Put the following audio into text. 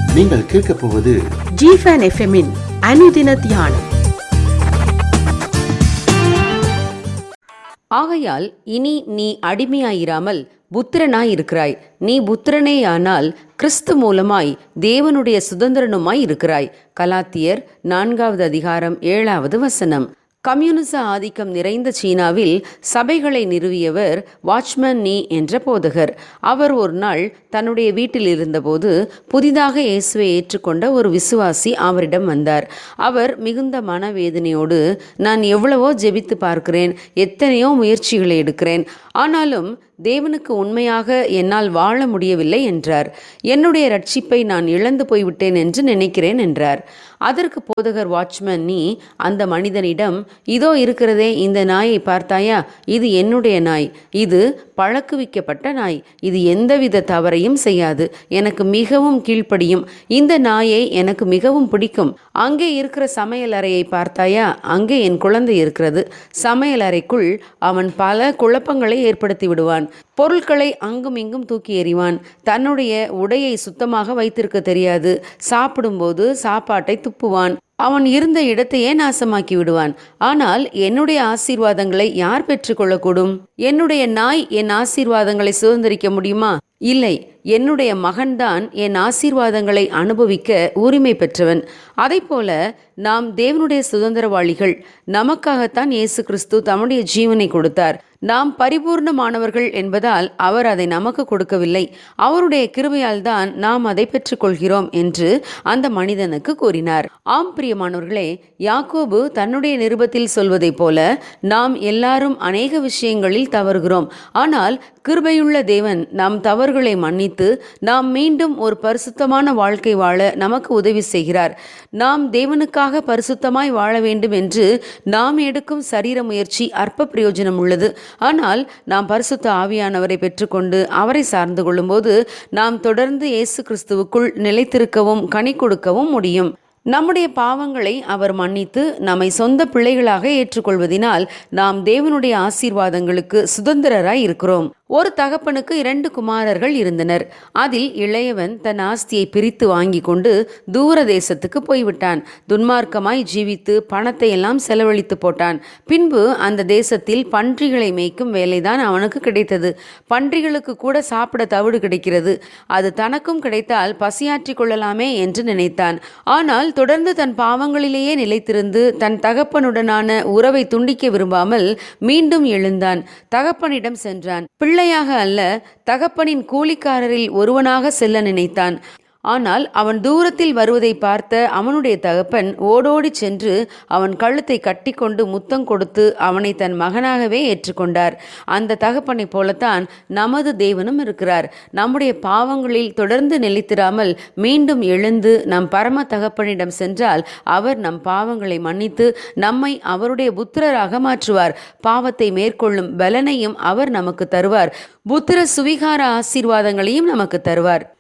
நீங்கள் கேட்கப் போவது ஜிஃபன் எஃப்எம்மின் அனுதின தியானம் ஆகையால் இனி நீ அடிமையாயிராமல் புத்திரனாய் இருக்கிறாய் நீ புத்திரனேயானால் கிறிஸ்து மூலமாய் தேவனுடைய சுதந்திரனுமாய் இருக்கிறாய் கலாத்தியர் நான்காவது அதிகாரம் ஏழாவது வசனம் கம்யூனிச ஆதிக்கம் நிறைந்த சீனாவில் சபைகளை நிறுவியவர் வாட்ச்மேன் நீ என்ற போதகர் அவர் ஒரு நாள் தன்னுடைய வீட்டில் இருந்தபோது புதிதாக இயேசுவை ஏற்றுக்கொண்ட ஒரு விசுவாசி அவரிடம் வந்தார் அவர் மிகுந்த மனவேதனையோடு நான் எவ்வளவோ ஜெபித்து பார்க்கிறேன் எத்தனையோ முயற்சிகளை எடுக்கிறேன் ஆனாலும் தேவனுக்கு உண்மையாக என்னால் வாழ முடியவில்லை என்றார் என்னுடைய ரட்சிப்பை நான் இழந்து போய்விட்டேன் என்று நினைக்கிறேன் என்றார் அதற்கு போதகர் வாட்ச்மேன் நீ அந்த மனிதனிடம் இதோ இருக்கிறதே இந்த நாயை பார்த்தாயா இது என்னுடைய நாய் இது பழக்குவிக்கப்பட்ட நாய் இது எந்தவித தவறையும் செய்யாது எனக்கு மிகவும் கீழ்ப்படியும் இந்த நாயை எனக்கு மிகவும் பிடிக்கும் அங்கே இருக்கிற சமையல் அறையை பார்த்தாயா அங்கே என் குழந்தை இருக்கிறது சமையல் அறைக்குள் அவன் பல குழப்பங்களை ஏற்படுத்தி விடுவான் பொருட்களை அங்கும் இங்கும் தூக்கி எறிவான் தன்னுடைய உடையை சுத்தமாக வைத்திருக்க தெரியாது சாப்பிடும்போது சாப்பாட்டை துப்புவான் அவன் இருந்த இடத்தையே நாசமாக்கி விடுவான் ஆனால் என்னுடைய ஆசீர்வாதங்களை யார் பெற்றுக்கொள்ளக்கூடும் என்னுடைய நாய் என் ஆசீர்வாதங்களை சுதந்திரிக்க முடியுமா இல்லை என்னுடைய மகன்தான் என் ஆசீர்வாதங்களை அனுபவிக்க உரிமை பெற்றவன் போல நாம் தேவனுடைய சுதந்திரவாளிகள் நமக்காகத்தான் இயேசு கிறிஸ்து தம்முடைய ஜீவனை கொடுத்தார் நாம் பரிபூர்ணமானவர்கள் என்பதால் அவர் அதை நமக்கு கொடுக்கவில்லை அவருடைய கிருபையால் தான் நாம் அதை பெற்றுக்கொள்கிறோம் என்று அந்த மனிதனுக்கு கூறினார் ஆம் பிரியமானவர்களே யாக்கோபு தன்னுடைய நிருபத்தில் சொல்வதைப் போல நாம் எல்லாரும் அநேக விஷயங்களில் தவறுகிறோம் ஆனால் கிருபையுள்ள தேவன் நம் தவறுகளை மன்னித்து நாம் மீண்டும் ஒரு பரிசுத்தமான வாழ்க்கை வாழ நமக்கு உதவி செய்கிறார் நாம் தேவனுக்காக பரிசுத்தமாய் வாழ வேண்டும் என்று நாம் எடுக்கும் சரீர முயற்சி அற்ப பிரயோஜனம் உள்ளது ஆனால் நாம் பரிசுத்த ஆவியானவரை பெற்றுக்கொண்டு அவரை சார்ந்து கொள்ளும்போது நாம் தொடர்ந்து இயேசு கிறிஸ்துவுக்குள் நிலைத்திருக்கவும் கனி கொடுக்கவும் முடியும் நம்முடைய பாவங்களை அவர் மன்னித்து நம்மை சொந்த பிள்ளைகளாக ஏற்றுக்கொள்வதினால் நாம் தேவனுடைய ஆசீர்வாதங்களுக்கு சுதந்திரராய் இருக்கிறோம் ஒரு தகப்பனுக்கு இரண்டு குமாரர்கள் இருந்தனர் அதில் இளையவன் தன் ஆஸ்தியை பிரித்து வாங்கி கொண்டு தூர தேசத்துக்கு போய்விட்டான் துன்மார்க்கமாய் ஜீவித்து பணத்தை எல்லாம் செலவழித்து போட்டான் பின்பு அந்த தேசத்தில் பன்றிகளை மேய்க்கும் வேலைதான் அவனுக்கு கிடைத்தது பன்றிகளுக்கு கூட சாப்பிட தவிடு கிடைக்கிறது அது தனக்கும் கிடைத்தால் பசியாற்றி கொள்ளலாமே என்று நினைத்தான் ஆனால் தொடர்ந்து தன் பாவங்களிலேயே நிலைத்திருந்து தன் தகப்பனுடனான உறவை துண்டிக்க விரும்பாமல் மீண்டும் எழுந்தான் தகப்பனிடம் சென்றான் பிள்ளையாக அல்ல தகப்பனின் கூலிக்காரரில் ஒருவனாக செல்ல நினைத்தான் ஆனால் அவன் தூரத்தில் வருவதை பார்த்த அவனுடைய தகப்பன் ஓடோடி சென்று அவன் கழுத்தை கட்டிக்கொண்டு முத்தம் கொடுத்து அவனை தன் மகனாகவே ஏற்றுக்கொண்டார் அந்த தகப்பனைப் போலத்தான் நமது தேவனும் இருக்கிறார் நம்முடைய பாவங்களில் தொடர்ந்து நிலைத்திராமல் மீண்டும் எழுந்து நம் பரம தகப்பனிடம் சென்றால் அவர் நம் பாவங்களை மன்னித்து நம்மை அவருடைய புத்திரராக மாற்றுவார் பாவத்தை மேற்கொள்ளும் பலனையும் அவர் நமக்கு தருவார் புத்திர சுவிகார ஆசீர்வாதங்களையும் நமக்கு தருவார்